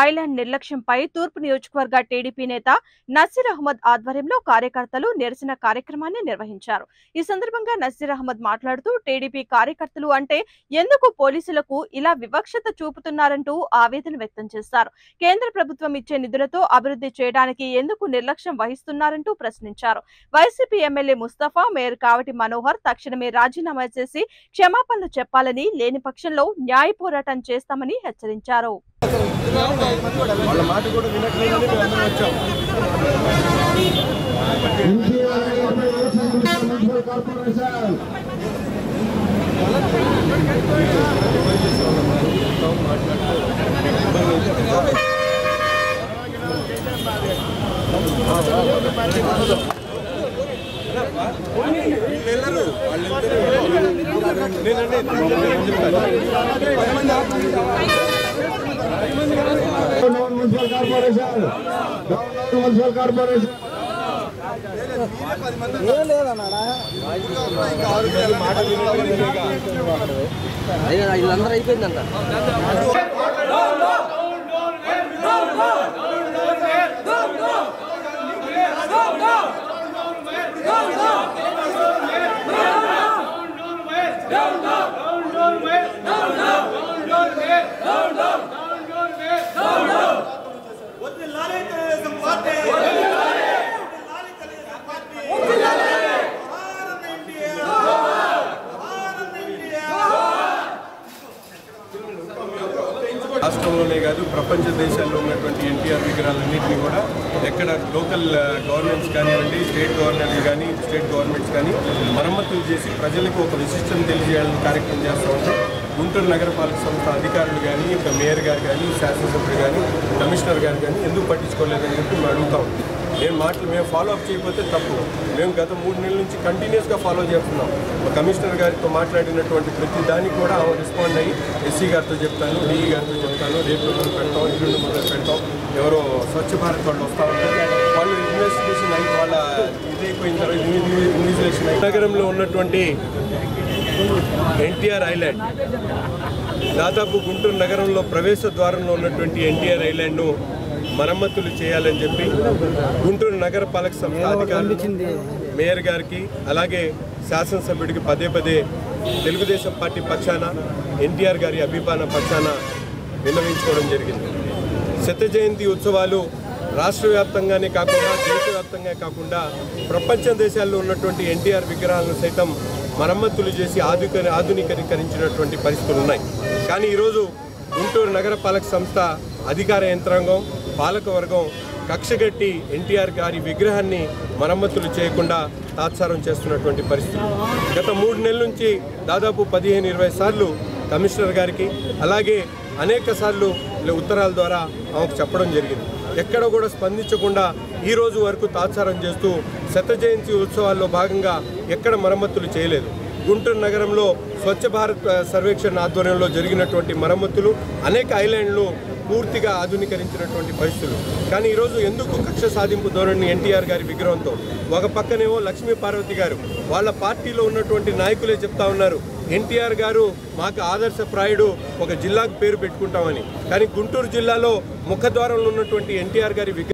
island నిర్లక్ష్యంపై తూర్పు నియోజకవర్గ TDP నేత నసీర్ అహ్మద్ ఆధ్వర్యంలో కార్యకర్తలు నిరసన కార్యక్రమాన్ని నిర్వహించారు ఈ సందర్భంగా నసీర్ అహ్మద్ మాట్లాడుతూ టీడీపీ కార్యకర్తలు అంటే ఎందుకు పోలీసులకు ఇలా వివక్షత చూపుతున్నారంటూ ఆవేదన వ్యక్తం చేశారు కేంద్ర ప్రభుత్వం ఇచ్చే నిధులతో అభివృద్ధి చేయడానికి ఎందుకు నిర్లక్ష్యం వహిస్తున్నారంటూ ప్రశ్నించారు వైసీపీ ఎమ్మెల్యే ముస్తఫా మేయర్ కావటి మనోహర్ తక్షణమే రాజీనామా చేసి క్షమాపణలు చెప్పాలని లేని పక్షంలో న్యాయ పోరాటం చేస్తామని హెచ్చరించారు వాళ్ళ మాట కూడా వినట్లేదని మేము అందరం వచ్చాం మున్సిపల్ కార్పొరేషన్ వెళ్ళరు నేనండి down municipal corporation down municipal corporation వీళ్ళందరూ అయిపోయిందంట వదిలాలి తెలుగుదేశం పార్టీ వదిలాలి Telugu Desam party Bharat India Bharat India రాష్ట్రంలోనే కాదు ప్రపంచ దేశాల్లో ఉన్నటువంటి ఎన్టీఆర్ విగ్రహాలన్నింటినీ కూడా ఎక్కడ లోకల్ గవర్నమెంట్స్ కానివ్వండి స్టేట్ గవర్నమెంట్స్ కానీ స్టేట్ గవర్నమెంట్స్ కానీ మరమ్మతులు చేసి ప్రజలకు ఒక విశిష్టం తెలియజేయాలని కార్యక్రమం చేస్తూ ఉంటాం గుంటూరు నగరపాలక సంస్థ అధికారులు కానీ ఇంకా మేయర్ గారు కానీ శాసనసభ్యులు కానీ కమిషనర్ గారు కానీ ఎందుకు పట్టించుకోలేదని చెప్పి మేము అడుగుతాం మేము మాటలు మేము ఫాలో అప్ చేయకపోతే తప్పు మేము గత మూడు నెలల నుంచి కంటిన్యూస్గా ఫాలో చేస్తున్నాం మా కమిషనర్ గారితో మాట్లాడినటువంటి ప్రతి దానికి కూడా ఆమె రెస్పాండ్ అయ్యి ఎస్సీ గారితో చెప్తాను డిఈ గారితో చెప్తాను రేపు మొదలు పెడతాం ఇల్లు మొదలు పెడతాం ఎవరో స్వచ్ఛ భారత్ వాళ్ళు వస్తా ఉంటారు వాళ్ళు ఇన్వెస్టిగేషన్ అయ్యి వాళ్ళ ఇదైపోయిన తర్వాత ఇన్వెస్టిగేషన్ అయ్యి నగరంలో ఉన్నటువంటి ఎన్టీఆర్ ఐలాండ్ దాదాపు గుంటూరు నగరంలో ప్రవేశ ద్వారంలో ఉన్నటువంటి ఎన్టీఆర్ ఐలాండ్ను మరమ్మతులు చేయాలని చెప్పి గుంటూరు నగర పాలక సంస్థ అధికారులు మేయర్ గారికి అలాగే శాసనసభ్యుడికి పదే పదే తెలుగుదేశం పార్టీ పక్షాన ఎన్టీఆర్ గారి అభిమాన పక్షాన విన్నవించుకోవడం జరిగింది శత జయంతి ఉత్సవాలు రాష్ట్ర వ్యాప్తంగానే కాకుండా దేశవ్యాప్తంగా కాకుండా ప్రపంచ దేశాల్లో ఉన్నటువంటి ఎన్టీఆర్ విగ్రహాలను సైతం మరమ్మతులు చేసి ఆధుక ఆధునీకరించినటువంటి పరిస్థితులు ఉన్నాయి కానీ ఈరోజు గుంటూరు నగర పాలక సంస్థ అధికార యంత్రాంగం పాలకవర్గం కక్షగట్టి ఎన్టీఆర్ గారి విగ్రహాన్ని మరమ్మతులు చేయకుండా తాత్సారం చేస్తున్నటువంటి పరిస్థితులు గత మూడు నెలల నుంచి దాదాపు పదిహేను ఇరవై సార్లు కమిషనర్ గారికి అలాగే అనేక సార్లు ఇలా ఉత్తరాల ద్వారా ఆమెకు చెప్పడం జరిగింది ఎక్కడ కూడా స్పందించకుండా ఈ రోజు వరకు తాత్సారం చేస్తూ శత జయంతి ఉత్సవాల్లో భాగంగా ఎక్కడ మరమ్మతులు చేయలేదు గుంటూరు నగరంలో స్వచ్ఛ భారత్ ఆ, సర్వేక్షణ ఆధ్వర్యంలో జరిగినటువంటి మరమ్మతులు అనేక ఐలాండ్లు పూర్తిగా ఆధునీకరించినటువంటి పరిస్థితులు కానీ ఈరోజు ఎందుకు కక్ష సాధింపు ధోరణి ఎన్టీఆర్ గారి విగ్రహంతో ఒక పక్కనేమో లక్ష్మీ పార్వతి గారు వాళ్ళ పార్టీలో ఉన్నటువంటి నాయకులే చెప్తా ఉన్నారు ఎన్టీఆర్ గారు మాకు ఆదర్శప్రాయుడు ఒక జిల్లాకు పేరు పెట్టుకుంటామని కానీ గుంటూరు జిల్లాలో ముఖద్వారంలో ఉన్నటువంటి ఎన్టీఆర్ గారి విగ్రహం